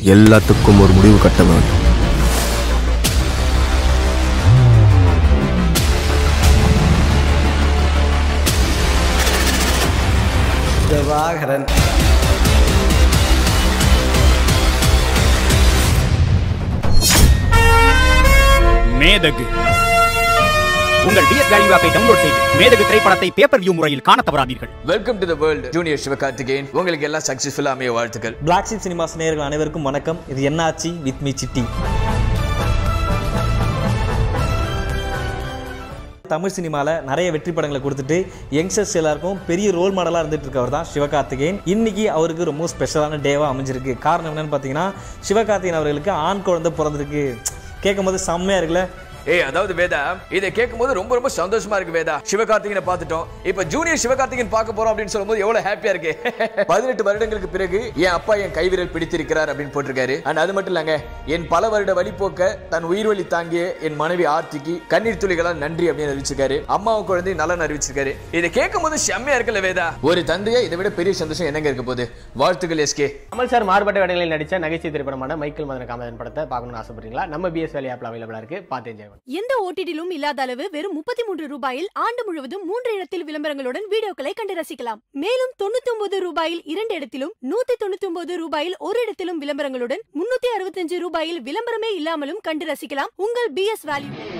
எல்லாத்துக்கும் ஒரு முடிவு கட்ட வேண்டும் பிரபாகரன் மேதகு உங்கள் பிஎஸ் வேல்யூ ஆப்பை டவுன்லோட் செய்து மேதகு திரைப்படத்தை பேப்பர் வியூ முறையில் காண தவறாதீர்கள் welcome to the world junior Sivakarthikeyan உங்களுக்கு எல்லாம் சக்சஸ்ஃபுல்லா அமைய வாழ்த்துக்கள் பிளாக் ஷீப் சினிமாஸ் நேயர்கள் அனைவருக்கும் வணக்கம் இது என்னாச்சு வித் மீ சிட்டி தமிழ் சினிமாவில் நிறைய வெற்றி படங்களை கொடுத்துட்டு யங்ஸ்டர்ஸ் எல்லாருக்கும் பெரிய ரோல் மாடலாக இருந்துட்டு இருக்கவர் தான் சிவகார்த்திகேயன் இன்னைக்கு அவருக்கு ரொம்ப ஸ்பெஷலான டேவாக அமைஞ்சிருக்கு காரணம் என்னன்னு பார்த்தீங்கன்னா சிவகார்த்திகேயன் அவர்களுக்கு ஆண் குழந்தை பிறந்திருக்கு கேட்கும் போது செம்மையாக இருக்குல்ல ஏய் அதாவது வேதா இதை கேட்கும் போது ரொம்ப ரொம்ப சந்தோஷமா இருக்கு வேதா சிவகார்த்திகனை பார்த்துட்டோம் இப்ப ஜூனியர் சிவகார்த்திகன் பார்க்க போறோம் அப்படின்னு சொல்லும்போது எவ்வளவு ஹாப்பியா இருக்கு பதினெட்டு வருடங்களுக்கு பிறகு என் அப்பா என் கைவிரல் பிடித்திருக்கிறார் அப்படின்னு போட்டிருக்காரு அண்ட் அது மட்டும் இல்லங்க என் பல வருட வழிபோக்க தன் உயிர் வழி தாங்கிய என் மனைவி ஆர்த்திக்கு கண்ணீர் துளிகளால் நன்றி அப்படின்னு அறிவிச்சிருக்காரு அம்மாவும் குழந்தை நலன் அறிவிச்சிருக்காரு இதை கேட்கும் போது செம்மையா இருக்குல்ல வேதா ஒரு தந்தையா இதை விட பெரிய சந்தோஷம் என்னங்க இருக்க போகுது வாழ்த்துக்கள் எஸ்கே கமல் சார் மாறுபட்ட வேடங்களில் நடிச்ச நகைச்சுவை திரைப்படமான மைக்கேல் மதன காமதன் படத்தை பார்க்கணும்னு ஆசைப்படுறீங்களா நம்ம பிஎஸ் வேலை ஆப்ல அவைலபிளா இருக்கு பார்த்து என்ஜாய் பண்ணுங்க எந்த ஓடிடிலும் இல்லாத அளவு வெறும் முப்பத்தி மூன்று ரூபாயில் ஆண்டு முழுவதும் மூன்று இடத்தில் விளம்பரங்களுடன் வீடியோக்களை கண்டு ரசிக்கலாம் மேலும் தொண்ணூத்தி ஒன்பது ரூபாயில் இரண்டு இடத்திலும் நூத்தி தொண்ணூத்தி ஒன்பது ரூபாயில் ஒரு இடத்திலும் விளம்பரங்களுடன் முன்னூத்தி அறுபத்தஞ்சு ரூபாயில் விளம்பரமே இல்லாமலும் கண்டு ரசிக்கலாம் உங்கள் பிஎஸ் வேல்யூ